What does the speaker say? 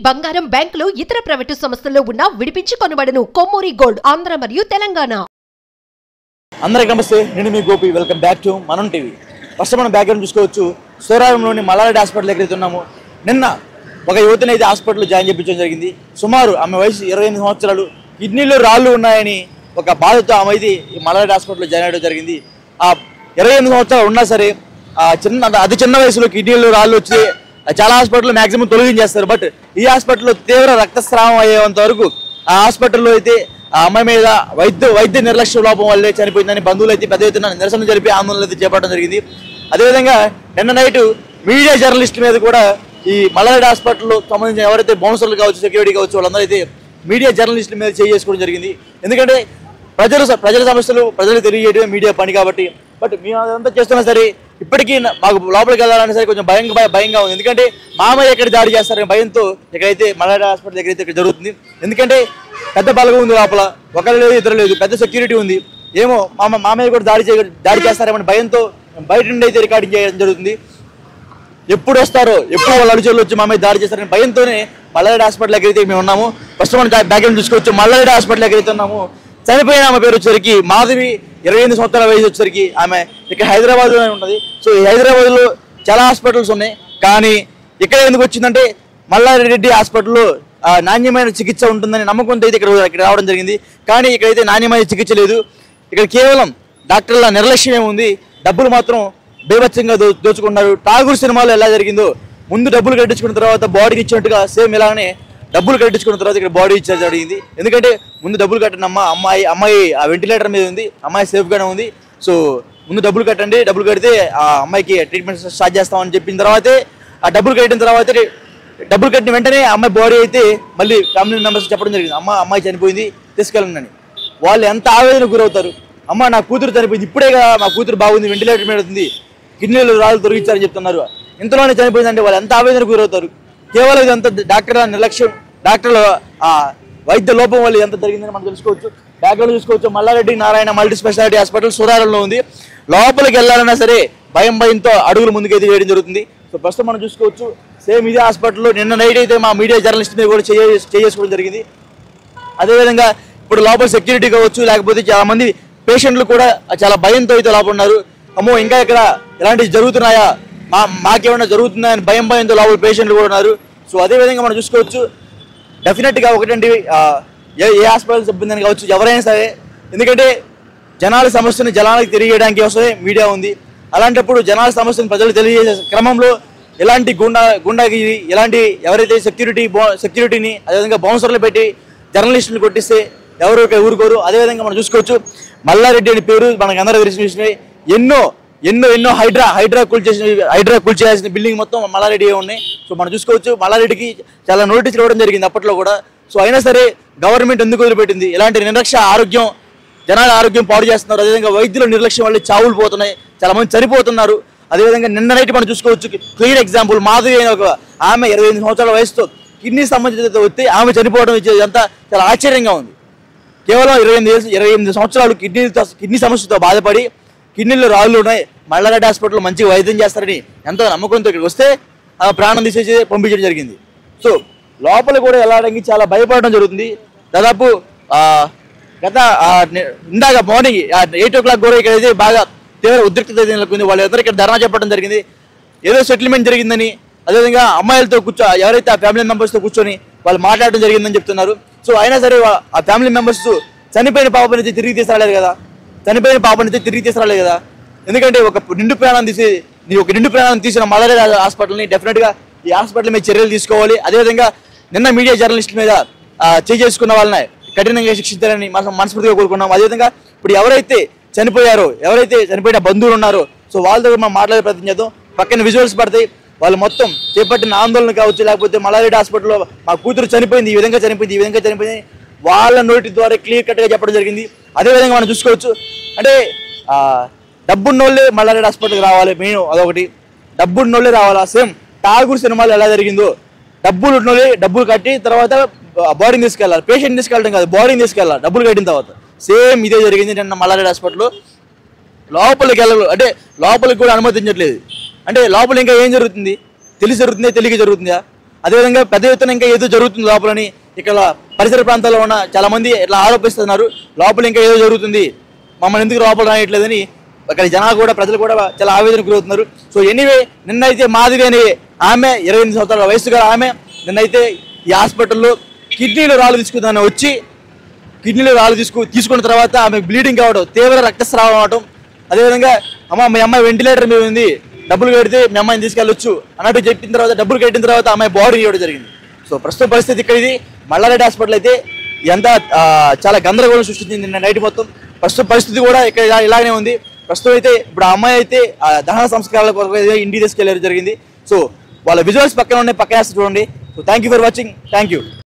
బంగారం బ్యాంకులు ఇతర ప్రైవేటు సంస్థల్లో ఉన్న విడిపించి కొనబడను కొమ్మూరి గోల్డ్ ఆంధ్ర మరియు తెలంగాణ అందరికీ నమస్తే నేను మీ Gopi welcome back to Manam TV first మనం బ్యాక్గ్రౌండ్ చూసుకోవచ్చు సోరారంలోని మల్లారెడ్డి హాస్పిటల్ దగ్గర అయితే ఉన్నాము నిన్న ఒక యువతిని అయితే హాస్పిటల్లో జాయిన్ చేయించడం జరిగింది సుమారు ఆమె వయసు ఇరవై ఎనిమిది సంవత్సరాలు కిడ్నీలో రాళ్ళు ఉన్నాయని ఒక బాధతో ఆమె అయితే ఈ మల్లారెడ్డి హాస్పిటల్లో జాయిన్ అవ్వడం జరిగింది ఆ ఇరవై ఎనిమిది సంవత్సరాలు ఉన్నా సరే ఆ చిన్న అతి చిన్న వయసులో కిడ్నీలో రాళ్ళు వచ్చి చాలా హాస్పిటల్లో మాక్సిమం తొలగించేస్తారు బట్ ఈ హాస్పిటల్లో తీవ్ర రక్తస్రావం అయ్యేంత వరకు ఆ హాస్పిటల్లో అయితే ఆ అమ్మాయి మీద వైద్య వైద్య నిర్లక్ష్య లోపం వల్లే చనిపోయిందని బంధువులు అయితే పెద్ద ఎత్తున నిరసన జరిపి ఆందోళన అయితే చేపట్టడం జరిగింది అదేవిధంగా నిన్న నైట్ మీడియా జర్నలిస్ట్ మీద కూడా ఈ మల్లారెడ్డి హాస్పిటల్లో సంబంధించిన ఎవరైతే బౌన్సర్లు కావచ్చు సెక్యూరిటీ కావచ్చు వాళ్ళందరూ అయితే మీడియా జర్నలిస్టుల మీద చేసుకోవడం జరిగింది ఎందుకంటే ప్రజల ప్రజల సమస్యలు ప్రజలకు తెలియజేయడమే మీడియా పని కాబట్టి బట్ మేము అదంతా చేస్తున్నా సరే ఇప్పటికీ నా- మాకు లోపలికి వెళ్ళాలని సరే కొంచెం భయంగా భయ- భయంగా ఉంది ఎందుకంటే మామయ్య ఎక్కడ దాడి చేస్తారనే భయంతో ఇక్కడైతే మల్లారెడ్డి హాస్పిటల్ దగ్గర అయితే ఇక్కడ జరుగుతుంది ఎందుకంటే పెద్ద బలగం ఉంది లోపల ఒకరు లేదు ఇద్దరు లేదు పెద్ద సెక్యూరిటీ ఉంది ఏమో మామ మామయ్య కూడా దాడి చేయ దాడి చేస్తారేమని భయంతో బయట నుండి అయితే రికార్డింగ్ చేయడం జరుగుతుంది ఎప్పుడు వస్తారో ఎప్పుడు వాళ్ళు అడుగులు వచ్చి మా మీద దాడి చేస్తారని భయంతోనే మల్లారెడ్డి హాస్పిటల్ దగ్గర అయితే మేము ఉన్నాము ఫస్ట్ మనం బ్యాక్గ్రౌండ్ చూసుకోవచ్చు మల్లారెడ్డి హాస్పిటల్ దగ్గర అయితే ఉన్నాము చనిపోయిన ఆమె పేరు వచ్చేసరికి మాధవి ఇరవై ఎనిమిది సంవత్సరాల వయసు వచ్చేసరికి ఆమె ఇక్కడ హైదరాబాద్లోనే ఉంటుంది సో ఈ హైదరాబాద్లో చాలా హాస్పిటల్స్ ఉన్నాయి కానీ ఇక్కడ ఎందుకు వచ్చిందంటే మల్లారెడ్డి హాస్పిటల్లో ఆ, నాణ్యమైన చికిత్స ఉంటుందని నమ్మకంతో అయితే ఇక్కడ ఇక్కడ రావడం జరిగింది కానీ ఇక్కడైతే నాణ్యమైన చికిత్స లేదు ఇక్కడ కేవలం డాక్టర్ల నిర్లక్ష్యం ఏముంది డబ్బులు మాత్రం బేభత్సంగా దో దోచుకున్నారు ఠాగూర్ సినిమాలో ఎలా జరిగిందో ముందు డబ్బులు కట్టించుకున్న తర్వాత బాడీకి ఇచ్చినట్టుగా సేమ్ ఇలానే డబ్బులు కట్టించుకున్న తర్వాత ఇక్కడ బాడీ ఇచ్చేది జరిగింది ఎందుకంటే ముందు డబ్బులు కట్టిన అమ్మ అమ్మాయి అమ్మాయి ఆ వెంటిలేటర్ మీద ఉంది అమ్మాయి సేఫ్గానే ఉంది సో ముందు డబ్బులు కట్టండి డబ్బులు కడితే ఆ అమ్మాయికి ట్రీట్మెంట్ స్టార్ట్ చేస్తామని చెప్పిన తర్వాతే ఆ డబ్బులు కట్టిన తర్వాతే డబ్బులు కట్టిన వెంటనే అమ్మాయి బాడీ అయితే మళ్ళీ ఫ్యామిలీ మెంబర్స్ చెప్పడం జరిగింది అమ్మ అమ్మాయి చనిపోయింది తీసుకెళ్ళండి వాళ్ళు ఎంత ఆవేదన గురవుతారు అమ్మ నా కూతురు చనిపోయింది ఇప్పుడే కదా మా కూతురు బాగుంది వెంటిలేటర్ మీద ఉంది కిడ్నీలు రాళ్ళు తొలగించారని చెప్తున్నారు ఇంతలోనే చనిపోయిందంటే వాళ్ళు ఎంత ఆవేదన గురవుతారు కేవలం ఇదంతా డాక్టర్ల నిర్లక్ష్యం డాక్టర్ల ఆ వైద్య లోపం వల్ల ఎంత జరిగిందని మనం తెలుసుకోవచ్చు బ్యాక్గ్రౌండ్ చూసుకోవచ్చు Malla Reddy Narayana multi speciality hospital సురారంలో ఉంది లోపలికి వెళ్ళాలన్నా సరే భయం భయంతో అడుగులు ముందుకైతే వేయడం జరుగుతుంది సో ప్రస్తుతం మనం చూసుకోవచ్చు సేమ్ ఇదే హాస్పిటల్లో నిన్న నైట్ అయితే మా మీడియా జర్నలిస్ట్ మీద కూడా చేయ చేసుకోవడం జరిగింది అదేవిధంగా ఇప్పుడు లోపల సెక్యూరిటీ కావచ్చు లేకపోతే చాలా మంది పేషెంట్లు కూడా చాలా భయంతో అయితే లోపల ఉన్నారు అమ్మో ఇంకా ఇక్కడ ఇలాంటివి జరుగుతున్నాయా మా మాకేమైనా జరుగుతున్నాయని భయం భయంతో లోపల పేషెంట్లు కూడా ఉన్నారు సో అదేవిధంగా మనం చూసుకోవచ్చు డెఫినెట్గా ఒకటండి ఆ, ఏ ఏ హాస్పిటల్ సిబ్బంది అని కావచ్చు ఎవరైనా సరే ఎందుకంటే జనాల సమస్యను జనాలకు తెలియజేయడానికి వస్తే మీడియా ఉంది అలాంటప్పుడు జనాల సమస్యను ప్రజలకు తెలియజేసే క్రమంలో ఎలాంటి గుండా గుండాగిరి ఎలాంటి ఎవరైతే సెక్యూరిటీ బో సెక్యూరిటీని అదేవిధంగా బౌన్సర్లు పెట్టి జర్నలిస్టులు కొట్టిస్తే ఎవరు ఇక్కడ ఊరుకోరు అదేవిధంగా మనం చూసుకోవచ్చు మల్లారెడ్డి అనే పేరు మనకు అందరూ తెలిసిన విషయమే ఎన్నో ఎన్నో ఎన్నో హైడ్రా హైడ్రా కూల్చేసిన హైడ్రా కూల్చేయాల్సిన బిల్డింగ్ మొత్తం మల్లారెడ్డి ఉన్నాయి సో మనం చూసుకోవచ్చు మల్లారెడ్డికి చాలా నోటీసులు ఇవ్వడం జరిగింది అప్పట్లో కూడా సో అయినా సరే గవర్నమెంట్ ఎందుకు వదిలిపెట్టింది ఇలాంటి నిర్లక్ష్య ఆరోగ్యం జనాల ఆరోగ్యం పాడు చేస్తున్నారు అదేవిధంగా వైద్యుల నిర్లక్ష్యం వల్ల చావులు పోతున్నాయి చాలా మంది చనిపోతున్నారు అదేవిధంగా నిన్న నైట్ మనం చూసుకోవచ్చు క్లియర్ ఎగ్జాంపుల్ మాధవి అనే ఒక ఆమె ఇరవై ఎనిమిది సంవత్సరాల వయసుతో కిడ్నీ సంబంధిత వస్తే ఆమె చనిపోవడం ఇచ్చేది అంతా చాలా ఆశ్చర్యంగా ఉంది కేవలం ఇరవై ఎనిమిది ఏళ్ళు- ఇరవై ఎనిమిది సంవత్సరాలు కిడ్నీ కిడ్నీ సమస్యతో బాధపడి కిడ్నీలో రాళ్ళు ఉన్నాయి మల్లారెడ్డి హాస్పిటల్లో మంచిగా వైద్యం చేస్తారని ఎంతో నమ్మకంతో ఇక్కడికి వస్తే ఆ ప్రాణం తీసేసి పంపించడం జరిగింది సో లోపల కూడా వెళ్ళడానికి చాలా భయపడడం జరుగుతుంది దాదాపు ఆ, గత ఆ, నే- ఇందాక మార్నింగ్ ఎయిట్ ఓ క్లాక్ కూడా ఇక్కడైతే బాగా తీవ్ర ఉద్రిక్తత అయితే నెలకొంది వాళ్ళందరూ ఇక్కడ ధర్నా చెప్పడం జరిగింది ఏదో సెటిల్మెంట్ జరిగిందని అదేవిధంగా అమ్మాయిలతో కూర్చో ఎవరైతే ఆ ఫ్యామిలీ మెంబర్స్తో కూర్చొని వాళ్ళు మాట్లాడడం జరిగిందని చెప్తున్నారు సో అయినా సరే వా- ఆ ఫ్యామిలీ మెంబర్స్ చనిపోయిన పాపని అయితే తిరిగి తీసుకురాలేదు కదా చనిపోయిన పాపని అయితే తిరిగి తీసుకురాలేదు కదా ఎందుకంటే ఒక నిండు ప్రాణం తీసి నీ ఒక నిండు ప్రాణం తీసిన మలరే హాస్పిటల్ని డెఫినెట్గా ఈ హాస్పిటల్ మీద చర్యలు తీసుకోవాలి అదేవిధంగా నిన్న మీడియా జర్నలిస్ట్ మీద ఆ, చేయి చేసుకున్న వాళ్ళని కఠినంగా శిక్షించాలని మనం మనస్ఫూర్తిగా కోరుకున్నాం అదేవిధంగా ఇప్పుడు ఎవరైతే చనిపోయారో ఎవరైతే చనిపోయిన బంధువులు ఉన్నారో సో వాళ్ళతో మనం మాట్లాడే ప్రయత్నం చేద్దాం పక్కన విజువల్స్ పడతాయి వాళ్ళు మొత్తం చేపట్టిన ఆందోళన కావచ్చు లేకపోతే మల్లారెడ్డి హాస్పిటల్లో మా కూతురు చనిపోయింది ఈ విధంగా చనిపోయింది ఈ విధంగా చనిపోయింది వాళ్ళ నోటి ద్వారా క్లియర్ కట్గా చెప్పడం జరిగింది అదేవిధంగా మనం చూసుకోవచ్చు అంటే ఆ, డబ్బున్నోళ్ళే మల్లారెడ్డి హాస్పిటల్కి రావాలి మెయిన్ అదొకటి డబ్బున్నోళ్ళే రావాలా సేమ్ ఠాగూర్ సినిమాలో ఎలా జరిగిందో డబ్బులు ఉన్నోళ్ళే డబ్బులు కట్టి తర్వాత బాడీని తీసుకెళ్ళాలి పేషెంట్ తీసుకెళ్ళడం కాదు బాడీని తీసుకెళ్ళాలి డబ్బులు కట్టిన తర్వాత సేమ్ ఇదే జరిగింది నిన్న మల్లారెడ్డి హాస్పిటల్లో లోపలికి వెళ్ళరు అంటే లోపలికి కూడా అనుమతించట్లేదు అంటే లోపల ఇంకా ఏం జరుగుతుంది తెలిసి జరుగుతుందా తెలియక జరుగుతుందా అదేవిధంగా పెద్ద ఎత్తున ఇంకా ఏదో జరుగుతుంది లోపలని ఇక్కడ పరిసర ప్రాంతాల్లో ఉన్న చాలా మంది ఇట్లా ఆరోపిస్తున్నారు లోపల ఇంకా ఏదో జరుగుతుంది మమ్మల్ని ఎందుకు లోపల రాయట్లేదని అక్కడ జనాలు కూడా ప్రజలు కూడా చాలా ఆవేదనకు గురవుతున్నారు సో ఎనీవే నిన్నైతే మాదిరి అనే ఆమె ఇరవై ఎనిమిది సంవత్సరాల వయసు గల ఆమె నిన్నైతే ఈ హాస్పిటల్లో కిడ్నీలో రాళ్ళు తీసుకుందాన్ని వచ్చి కిడ్నీలో రాళ్ళు తీసుకు తీసుకున్న తర్వాత ఆమె బ్లీడింగ్ కావడం తీవ్ర రక్తస్రావం అవడం అదేవిధంగా అమ్మ మీ అమ్మాయి వెంటిలేటర్ మీద ఉంది డబ్బులు కడితే మీ అమ్మాయిని తీసుకెళ్ళొచ్చు అన్నట్టు చెప్పిన తర్వాత డబ్బులు కట్టిన తర్వాత అమ్మాయి బాడీ ఇవ్వడం జరిగింది సో ప్రస్తుత పరిస్థితి ఇక్కడ ఇది మల్లారెడ్డి హాస్పిటల్ అయితే ఎంత ఆ, చాలా గందరగోళం సృష్టించింది నిన్న నైట్ మొత్తం ప్రస్తుత పరిస్థితి కూడా ఇక్కడ ఇలా- ఇలాగనే ఉంది ప్రస్తుతం అయితే ఇప్పుడు ఆ అమ్మాయి అయితే ఆ దహన సంస్కారాల కొరకు అయితే ఇంటికి తీసుకెళ్ళడం జరిగింది సో వాళ్ళ విజువల్స్ పక్కన ఉన్నాయి పక్క చూడండి so thank you for watching thank you